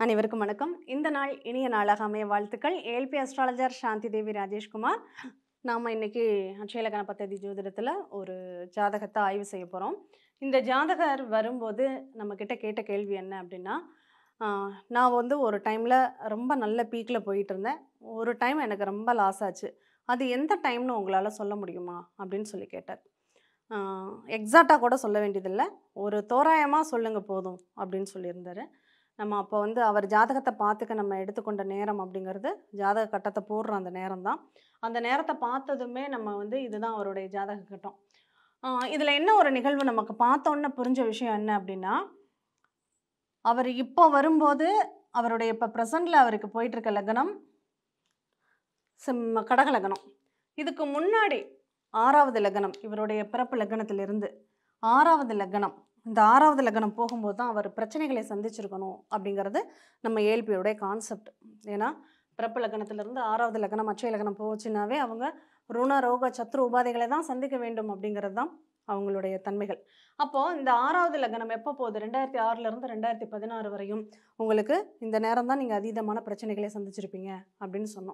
அனைவருக்கும் வணக்கம் இந்த நாள் இனிய நாளாக அமைய வாழ்த்துக்கள் ஏல்பி அஸ்ட்ராலஜர் சாந்தி தேவி ராஜேஷ்குமார் நாம் இன்னைக்கு அட்சயலக்கண பத்ததி ஜோதிடத்தில் ஒரு ஜாதகத்தை ஆய்வு செய்ய போகிறோம் இந்த ஜாதகர் வரும்போது நம்மக்கிட்ட கேட்ட கேள்வி என்ன அப்படின்னா ஆஹ், நான் வந்து ஒரு டைமில் ரொம்ப நல்ல பீக்கில் போயிட்டு இருந்தேன் ஒரு டைம் எனக்கு ரொம்ப லாஸ் ஆச்சு அது எந்த டைம்னு உங்களால் சொல்ல முடியுமா அப்படின்னு சொல்லி கேட்டார் எக்ஸாக்டாக கூட சொல்ல வேண்டியதில்லை ஒரு தோராயமாக சொல்லுங்கள் போதும் அப்படின்னு சொல்லியிருந்தாரு நம்ம அப்போ வந்து அவர் ஜாதகத்தை பார்த்துக்க நம்ம எடுத்துக்கொண்ட நேரம் அப்படிங்கிறது ஜாதக கட்டத்தை போடுற அந்த நேரம் தான் அந்த நேரத்தை பார்த்ததுமே நம்ம வந்து இதுதான் அவருடைய ஜாதக கட்டம் இதில் என்ன ஒரு நிகழ்வு நமக்கு பார்த்தோன்னே புரிஞ்ச விஷயம் என்ன அப்படின்னா அவர் இப்போ வரும்போது அவருடைய இப்போ ப்ரெசண்டில் அவருக்கு போயிட்டுருக்க லக்னம் சிம் கடக லக்னம் இதுக்கு முன்னாடி ஆறாவது லக்னம் இவருடைய பிறப்பு லக்னத்திலிருந்து ஆறாவது லக்னம் இந்த ஆறாவது லக்னம் போகும்போது தான் அவர் பிரச்சனைகளை சந்திச்சிருக்கணும் அப்படிங்கிறது நம்ம ஏல்பியோடைய கான்செப்ட் ஏன்னா பிறப்பு லக்னத்திலிருந்து ஆறாவது லக்னம் அச்சய லக்னம் போச்சுன்னாவே அவங்க ருண ரோக சத்ரு உபாதைகளை தான் சந்திக்க வேண்டும் அப்படிங்கிறது தான் அவங்களுடைய தன்மைகள் அப்போது இந்த ஆறாவது லக்னம் எப்போ போகுது ரெண்டாயிரத்தி ஆறிலிருந்து ரெண்டாயிரத்தி பதினாறு வரையும் உங்களுக்கு இந்த நேரம் தான் நீங்கள் அதீதமான பிரச்சனைகளை சந்திச்சிருப்பீங்க அப்படின்னு சொன்னோம்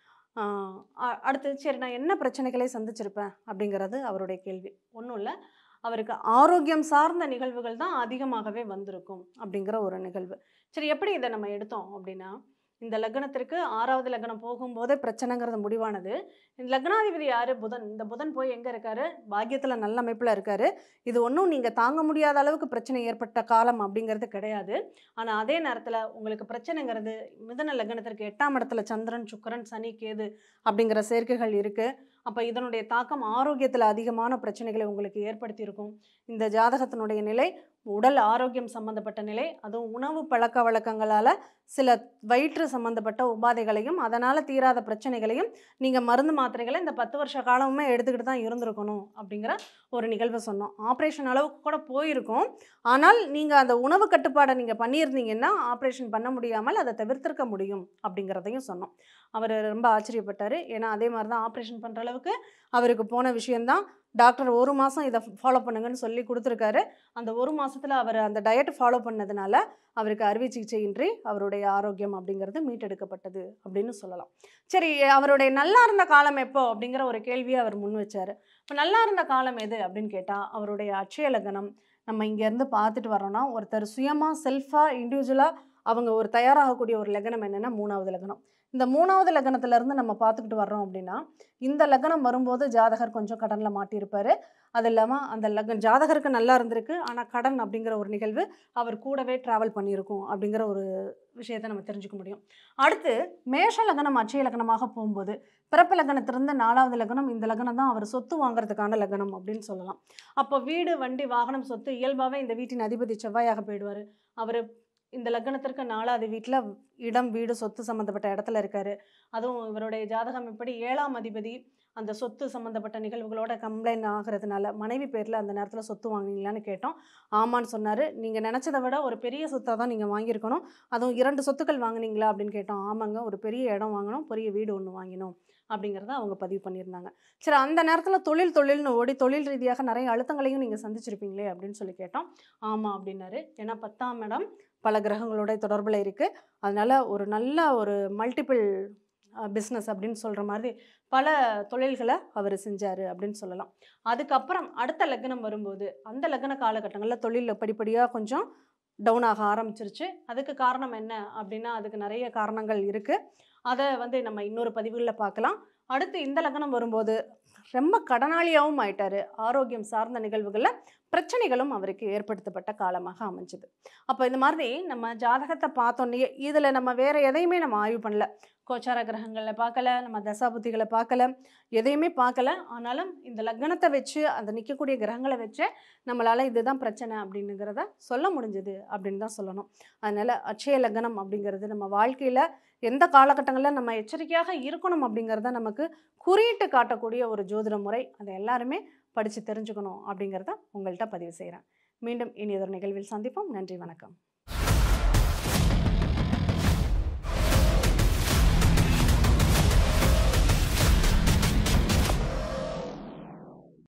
ஆஹ் அ- அடுத்து சரி நான் என்ன பிரச்சனைகளை சந்திச்சிருப்பேன் அப்படிங்கிறது அவருடைய கேள்வி ஒன்றும் இல்லை அவருக்கு ஆரோக்கியம் சார்ந்த நிகழ்வுகள் தான் அதிகமாகவே வந்திருக்கும் அப்படிங்கிற ஒரு நிகழ்வு சரி எப்படி இதை நம்ம எடுத்தோம் அப்படின்னா இந்த லக்னத்திற்கு ஆறாவது லக்னம் போகும்போதே பிரச்சனைங்கிறது முடிவானது இந்த லக்னாதிபதி யாரு புதன் இந்த புதன் போய் எங்கே இருக்காரு பாக்கியத்தில் நல்ல அமைப்பில் இருக்காரு இது ஒன்றும் நீங்கள் தாங்க முடியாத அளவுக்கு பிரச்சனை ஏற்பட்ட காலம் அப்படிங்கிறது கிடையாது ஆனால் அதே நேரத்தில் உங்களுக்கு பிரச்சனைங்கிறது மிதன லக்னத்திற்கு எட்டாம் இடத்துல சந்திரன் சுக்கிரன் சனி கேது அப்படிங்கிற சேர்க்கைகள் இருக்குது அப்போ இதனுடைய தாக்கம் ஆரோக்கியத்தில் அதிகமான பிரச்சனைகளை உங்களுக்கு ஏற்படுத்தியிருக்கும் இந்த ஜாதகத்தினுடைய நிலை உடல் ஆரோக்கியம் சம்பந்தப்பட்ட நிலை அதுவும் உணவு பழக்க வழக்கங்களால் சில வயிற்று சம்பந்தப்பட்ட உபாதைகளையும் அதனால் தீராத பிரச்சனைகளையும் நீங்கள் மருந்து மாத்திரைகளை இந்த பத்து வருஷ காலமுமே எடுத்துக்கிட்டு தான் இருந்திருக்கணும் அப்படிங்கிற ஒரு நிகழ்வை சொன்னோம் ஆப்ரேஷன் அளவுக்கு கூட போயிருக்கும் ஆனால் நீங்கள் அந்த உணவு கட்டுப்பாடை நீங்கள் பண்ணியிருந்தீங்கன்னா ஆப்ரேஷன் பண்ண முடியாமல் அதை தவிர்த்திருக்க முடியும் அப்படிங்கிறதையும் சொன்னோம் அவர் ரொம்ப ஆச்சரியப்பட்டார் ஏன்னா அதே மாதிரி தான் ஆப்ரேஷன் பண்ணுற அளவுக்கு அவருக்கு போன விஷயந்தான் டாக்டர் ஒரு மாதம் இதை ஃபாலோ பண்ணுங்கன்னு சொல்லி கொடுத்துருக்காரு அந்த ஒரு மாசத்துல அவர் அந்த டயட் ஃபாலோ பண்ணதுனால அவருக்கு அறுவை சிகிச்சையின்றி அவருடைய ஆரோக்கியம் அப்படிங்கிறது மீட்டெடுக்கப்பட்டது அப்படின்னு சொல்லலாம் சரி அவருடைய நல்லா இருந்த காலம் எப்போ அப்படிங்கிற ஒரு கேள்வியை அவர் முன் வச்சார் இப்போ நல்லா இருந்த காலம் எது அப்படின்னு கேட்டால் அவருடைய அட்சய லக்னம் நம்ம இங்கேருந்து பார்த்துட்டு வரோம்னா ஒருத்தர் சுயமாக செல்ஃபாக இண்டிவிஜுவலாக அவங்க ஒரு தயாராகக்கூடிய ஒரு லக்னம் என்னென்னா மூணாவது லக்னம் இந்த மூணாவது லக்னத்திலேருந்து நம்ம பார்த்துக்கிட்டு வர்றோம் அப்படின்னா இந்த லக்னம் வரும்போது ஜாதகர் கொஞ்சம் கடனில் மாட்டியிருப்பார் அது இல்லாமல் அந்த லக்ன ஜாதகருக்கு நல்லா இருந்திருக்கு ஆனால் கடன் அப்படிங்கிற ஒரு நிகழ்வு அவர் கூடவே ட்ராவல் பண்ணியிருக்கும் அப்படிங்கிற ஒரு விஷயத்தை நம்ம தெரிஞ்சுக்க முடியும் அடுத்து மேஷ லக்னம் அட்சய லக்னமாக போகும்போது பிறப்பு லக்னத்திலிருந்து நாலாவது லக்னம் இந்த லக்னம் தான் அவர் சொத்து வாங்குறதுக்கான லக்னம் அப்படின்னு சொல்லலாம் அப்போ வீடு வண்டி வாகனம் சொத்து இயல்பாகவே இந்த வீட்டின் அதிபதி செவ்வாயாக போயிடுவார் அவர் இந்த லக்னத்திற்கு நாலாவது வீட்டில் இடம் வீடு சொத்து சம்மந்தப்பட்ட இடத்துல இருக்காரு அதுவும் இவருடைய ஜாதகம் இப்படி ஏழாம் அதிபதி அந்த சொத்து சம்மந்தப்பட்ட நிகழ்வுகளோட கம்ப்ளைண்ட் ஆகிறதுனால மனைவி பேரில் அந்த நேரத்தில் சொத்து வாங்குனீங்களான்னு கேட்டோம் ஆமான்னு சொன்னார் நீங்கள் நினச்சதை விட ஒரு பெரிய சொத்தாக தான் நீங்கள் வாங்கியிருக்கணும் அதுவும் இரண்டு சொத்துக்கள் வாங்குனீங்களா அப்படின்னு கேட்டோம் ஆமாங்க ஒரு பெரிய இடம் வாங்கினோம் பெரிய வீடு ஒன்று வாங்கினோம் அப்படிங்கிறத அவங்க பதிவு பண்ணியிருந்தாங்க சரி அந்த நேரத்தில் தொழில் தொழில்னு ஓடி தொழில் ரீதியாக நிறைய அழுத்தங்களையும் நீங்கள் சந்திச்சிருப்பீங்களே அப்படின்னு சொல்லி கேட்டோம் ஆமாம் அப்படின்னாரு ஏன்னா பத்தாம் இடம் பல கிரகங்களோட தொடர்பில் இருக்குது அதனால் ஒரு நல்ல ஒரு மல்டிபிள் பிஸ்னஸ் அப்படின்னு சொல்கிற மாதிரி பல தொழில்களை அவர் செஞ்சார் அப்படின்னு சொல்லலாம் அதுக்கப்புறம் அடுத்த லக்னம் வரும்போது அந்த லக்ன காலகட்டங்களில் தொழிலில் படிப்படியாக கொஞ்சம் டவுன் ஆக ஆரம்பிச்சிருச்சு அதுக்கு காரணம் என்ன அப்படின்னா அதுக்கு நிறைய காரணங்கள் இருக்குது அதை வந்து நம்ம இன்னொரு பதிவுகளில் பார்க்கலாம் அடுத்து இந்த லக்னம் வரும்போது ரொம்ப கடனாளியாகவும் ஆயிட்டாரு ஆரோக்கியம் சார்ந்த நிகழ்வுகளில் பிரச்சனைகளும் அவருக்கு ஏற்படுத்தப்பட்ட காலமாக அமைஞ்சுது அப்போ இந்த மாதிரி நம்ம ஜாதகத்தை பார்த்தோன்னே இதில் நம்ம வேறு எதையுமே நம்ம ஆய்வு பண்ணல கோச்சார கிரகங்களில் பார்க்கல நம்ம தசாபுத்திகளை பார்க்கல எதையுமே பார்க்கல ஆனாலும் இந்த லக்னத்தை வச்சு அந்த நிற்கக்கூடிய கிரகங்களை வச்சு நம்மளால் இதுதான் பிரச்சனை அப்படின்னுங்கிறத சொல்ல முடிஞ்சது அப்படின்னு தான் சொல்லணும் அதனால் அட்சய லக்னம் அப்படிங்கிறது நம்ம வாழ்க்கையில் எந்த காலகட்டங்களில் நம்ம எச்சரிக்கையாக இருக்கணும் அப்படிங்கிறத நமக்கு குறியிட்டு காட்டக்கூடிய ஒரு ஜோதிட முறை அதை எல்லாருமே படித்து தெரிஞ்சுக்கணும் அப்படிங்கிறத உங்கள்கிட்ட பதிவு செய்கிறேன் மீண்டும் இனியதொரு நிகழ்வில் சந்திப்போம் நன்றி வணக்கம்